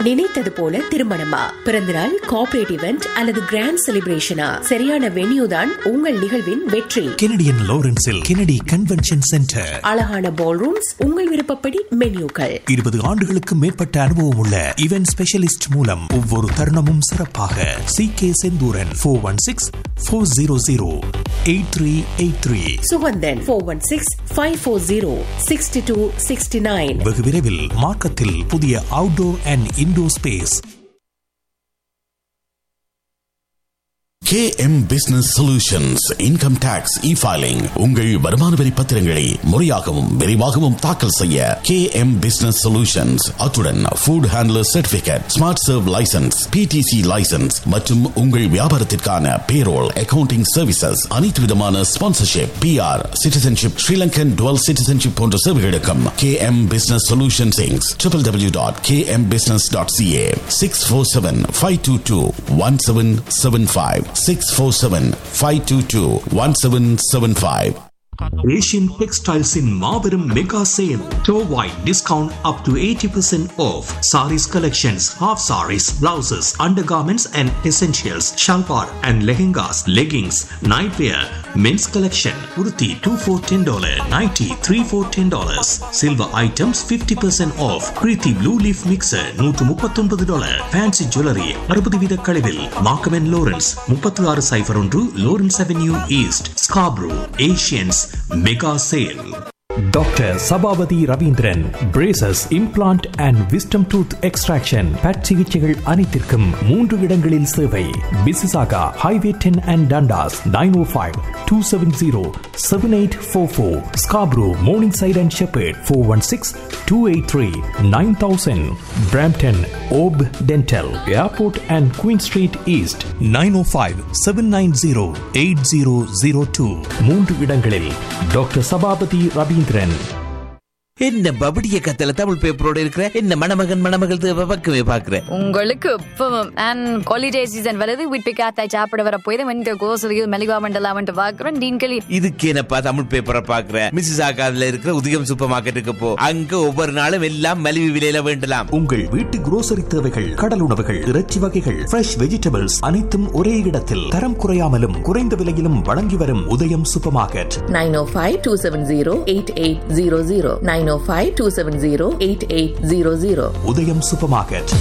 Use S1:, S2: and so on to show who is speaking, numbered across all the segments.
S1: நினைத்தது போல திருமணமா பிறந்தநாள் கார்ப்பரேட் இவெண்ட் அல்லது கிராண்ட் செலிப்ரேஷனா சரியான வென்யூ தான் உங்கள் நிகழ்வின் வெற்றி
S2: கெனடியன் லாரன்ஸில் கெனடி கன்வென்ஷன் சென்டர்
S1: அழகான பால் ரூம்ஸ் உங்கள் விருப்பப்படி மென்யூக்கள்
S2: இருபது ஆண்டுகளுக்கு மேற்பட்ட அனுபவம் உள்ள இவென்ட் ஸ்பெஷலிஸ்ட் மூலம் ஒவ்வொரு தருணமும் சிறப்பாக C K Senthuran four one six four zero zero eight three eight three
S1: Suganthan four one six five four zero sixty two sixty nine
S2: வெகு விரைவில் மார்க்கத்தில் புதிய outdoor and indoor space
S3: KM Business Solutions Income Tax E-Filing உங்கள் வருமான வரி பத்திரங்களை முறையாகவும் விரைவாகவும் தாக்கல் செய்ய KM Business Solutions அத்துடன் Food Handler Certificate Smart Serve License PTC License மற்றும் உங்கள் வியாபாரத்திற்கான Payroll Accounting Services அனைத்து விதமான Sponsorship PR Citizenship Sri Lankan Dual Citizenship போன்ற சேவைகளுக்கும் KM Business Solutions Inc. www.kmbusiness.ca 647-522-1775 647-522-1775
S2: Asian டெக்ஸ்டைல்ஸின் மாபெரும் மெகா சேல் டோவாய் discount up to eighty percent off sarees collections half sarees blouses undergarments and essentials salwar and lehengas leggings nightwear men's collection உருத்தி two four ten dollar ninety three four ten dollars silver items fifty percent off Preethi blue leaf mixer நூற்று முப்பத்தொன்பது dollar fancy jewellery அறுபது வீத கழிவில் மார்க்கமென் Lawrence முப்பத்தி ஆறு சைஃபர் ஒன்று Lawrence Avenue East Scarborough Asians mega sale doctor Sabapathy Raveendran braces implant and wisdom tooth extraction but சிகிச்சைகள் அனைத்திற்கும் மூன்று இடங்களில் சேவை Mississauga Highway ten and Dundas nine O five two seven zero seven eight four four Scarborough Morningside and Sheppard four one six two eight three nine thousand Brampton ஓப் dental Airport and Queen Street East nine O five seven nine zero eight zero zero two மூன்று இடங்களில் doctor Sabapathy Ravindran
S4: என்ன பபடிய கத்தல தமிழ் பேப்பரோட இருக்கிற என்ன மணமகன் மணமகள் தேவை பக்கமே பாக்குற
S5: உங்களுக்கு இப்பவும் அண்ட் ஹாலிடே சீசன் வருது வீட்டு காத்தாய் சாப்பிட வர போய் வந்து கோசலியில் மெலிகா மண்டலா வந்து பாக்குறோம் டீன்களி
S4: இதுக்கு என்னப்பா தமிழ் பேப்பரை பாக்குற மிஸ்ஸஸ் ஆகாதுல இருக்கிற உதயம் சூப்பர் மார்க்கெட்டுக்கு போ அங்க ஒவ்வொரு நாளும் எல்லாம் மலிவு விலையில வேண்டலாம்
S2: உங்கள் வீட்டு குரோசரி தேவைகள் கடல் உணவுகள் இறைச்சி வகைகள் ஃப்ரெஷ் வெஜிடபிள்ஸ் அனைத்தும் ஒரே இடத்தில் தரம் குறையாமலும் குறைந்த விலையிலும் வழங்கி வரும் உதயம் சூப்பர் மார்க்கெட்
S6: 905-270-8800 905-270-8800
S2: உதயம் சூப்பர் மார்க்கெட்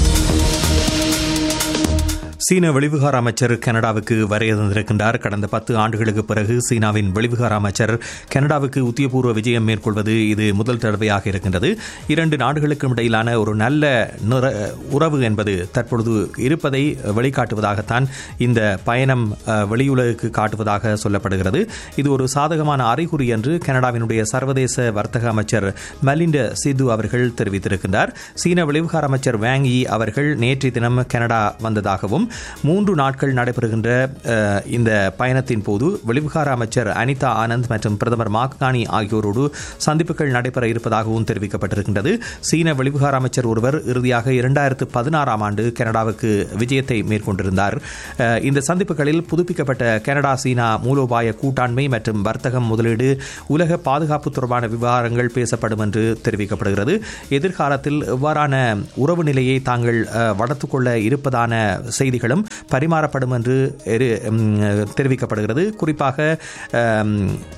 S2: சீன வெளிவிகார அமைச்சர் கனடாவுக்கு வரைய தந்திருக்கின்றார் கடந்த பத்து ஆண்டுகளுக்கு பிறகு சீனாவின் வெளிவிகார அமைச்சர் கனடாவுக்கு உத்தியபூர்வ விஜயம் மேற்கொள்வது இது முதல் தடவையாக இருக்கின்றது இரண்டு நாடுகளுக்கும் இடையிலான ஒரு நல்ல நிற- உறவு என்பது தற்பொழுது இருப்பதை வெளிக்காட்டுவதாகத்தான் இந்த பயணம் அஹ், வெளியுலகுக்கு காட்டுவதாக சொல்லப்படுகிறது இது ஒரு சாதகமான அறிகுறி என்று கனடாவினுடைய சர்வதேச வர்த்தக அமைச்சர் மலிண்ட சித்து அவர்கள் தெரிவித்திருக்கின்றார் சீன வெளிவிகார அமைச்சர் வேங் யி அவர்கள் நேற்றைய தினம் கனடா வந்ததாகவும் மூன்று நாட்கள் நடைபெறுகின்ற அஹ், இந்த பயணத்தின் போது வெளிவிகார அமைச்சர் அனிதா ஆனந்த் மற்றும் பிரதமர் மாக்கானி ஆகியோரோடு சந்திப்புகள் நடைபெற இருப்பதாகவும் தெரிவிக்கப்பட்டிருக்கின்றது சீன வெளிவிகார அமைச்சர் ஒருவர் இறுதியாக இரண்டாயிரத்து பதினாறாம் ஆண்டு கனடாவுக்கு விஜயத்தை மேற்கொண்டிருந்தார் அஹ், இந்த சந்திப்புகளில் புதுப்பிக்கப்பட்ட கனடா சீனா மூலோபாய கூட்டாண்மை மற்றும் வர்த்தகம் முதலீடு உலக பாதுகாப்பு தொடர்பான விவகாரங்கள் பேசப்படும் என்று தெரிவிக்கப்படுகிறது எதிர்காலத்தில் எவ்வாறான உறவு நிலையை தாங்கள் அஹ், வளர்த்துக் கொள்ள இருப்பதான செய்திகளும் பரிமாறப்படும் என்று எரு- ம், தெரிவிக்கப்படுகிறது குறிப்பாக அம்,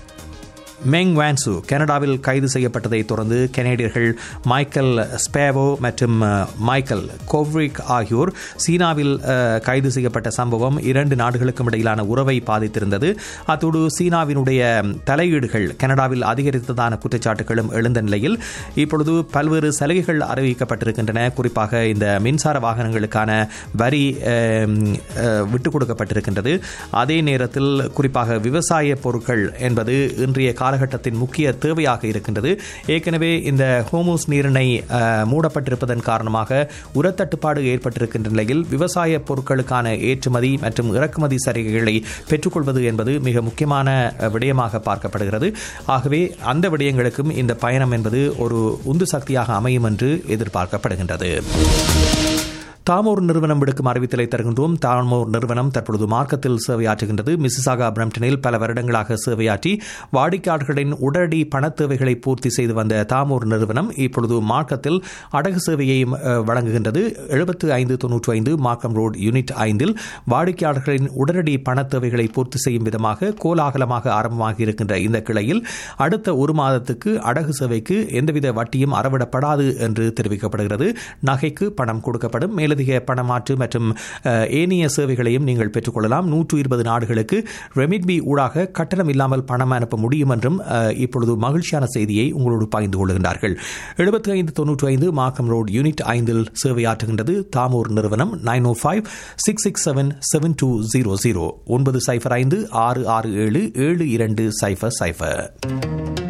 S2: மெங் வான்சு கனடாவில் கைது செய்யப்பட்டதை தொடர்ந்து கனேடியர்கள் மைக்கேல் ஸ்பேவோ மற்றும் அஹ், மைக்கேல் கோவ்ரிக் ஆகியோர் சீனாவில் அஹ், கைது செய்யப்பட்ட சம்பவம் இரண்டு நாடுகளுக்கும் இடையிலான உறவை பாதித்திருந்தது அத்தோடு சீனாவினுடைய தலையீடுகள் கனடாவில் அதிகரித்ததான குற்றச்சாட்டுகளும் எழுந்த நிலையில் இப்பொழுது பல்வேறு சலுகைகள் அறிவிக்கப்பட்டிருக்கின்றன குறிப்பாக இந்த மின்சார வாகனங்களுக்கான வரி அஹ், அஹ், விட்டுக் கொடுக்கப்பட்டிருக்கின்றது அதே நேரத்தில் குறிப்பாக விவசாய பொருட்கள் என்பது இன்றைய காலகட்டத்தின் முக்கிய தேவையாக இருக்கின்றது ஏற்கனவே இந்த ஹோமோஸ் நீரிணை அஹ், மூடப்பட்டிருப்பதன் காரணமாக உரத்தட்டுப்பாடு ஏற்பட்டிருக்கின்ற நிலையில் விவசாய பொருட்களுக்கான ஏற்றுமதி மற்றும் இறக்குமதி சலுகைகளை பெற்றுக்கொள்வது என்பது மிக முக்கியமான அஹ், விடயமாக பார்க்கப்படுகிறது ஆகவே அந்த விடயங்களுக்கும் இந்த பயணம் என்பது ஒரு உந்து சக்தியாக அமையும் என்று எதிர்பார்க்கப்படுகின்றது தாமோர் நிறுவனம் விடுக்கும் அறிவித்தலை தருகின்றோம் தாமோர் நிறுவனம் தற்பொழுது மார்க்கத்தில் சேவையாற்றுகின்றது மிசிசாகா பிரம்டனில் பல வருடங்களாக சேவையாற்றி வாடிக்கையாளர்களின் உடனடி பணத் தேவைகளை பூர்த்தி செய்து வந்த தாமோர் நிறுவனம் இப்பொழுது மார்க்கத்தில் அடகு சேவையையும் அஹ், வழங்குகின்றது எழுபத்து ஐந்து தொன்னூற்றி ஐந்து மார்க்கம் ரோடு யூனிட் ஐந்தில் வாடிக்கையாளர்களின் உடனடி பணத் தேவைகளை பூர்த்தி செய்யும் விதமாக கோலாகலமாக ஆரம்பமாகி இருக்கின்ற இந்த கிளையில் அடுத்த ஒரு மாதத்துக்கு அடகு சேவைக்கு எந்தவித வட்டியும் அறவிடப்படாது என்று தெரிவிக்கப்படுகிறது நகைக்கு பணம் கொடுக்கப்படும் மேலதிக பணமாற்று மற்றும் அஹ், ஏனைய சேவைகளையும் நீங்கள் பெற்றுக்கொள்ளலாம் நூற்று இருபது நாடுகளுக்கு ரெமிட்பி ஊடாக கட்டணம் இல்லாமல் பணம் அனுப்ப முடியும் என்றும் அஹ், இப்பொழுது மகிழ்ச்சியான செய்தியை உங்களோடு பகிர்ந்து கொள்கின்றார்கள் எழுபத்தி ஐந்து தொன்னூற்றி ஐந்து மார்க்கம் ரோடு யூனிட் ஐந்தில் சேவையாற்றுகின்றது தாமூர் நிறுவனம் nine O five six six seven seven two zero zero ஒன்பது சைஃபர் ஐந்து ஆறு ஆறு ஏழு ஏழு இரண்டு சைஃபர் சைஃபர்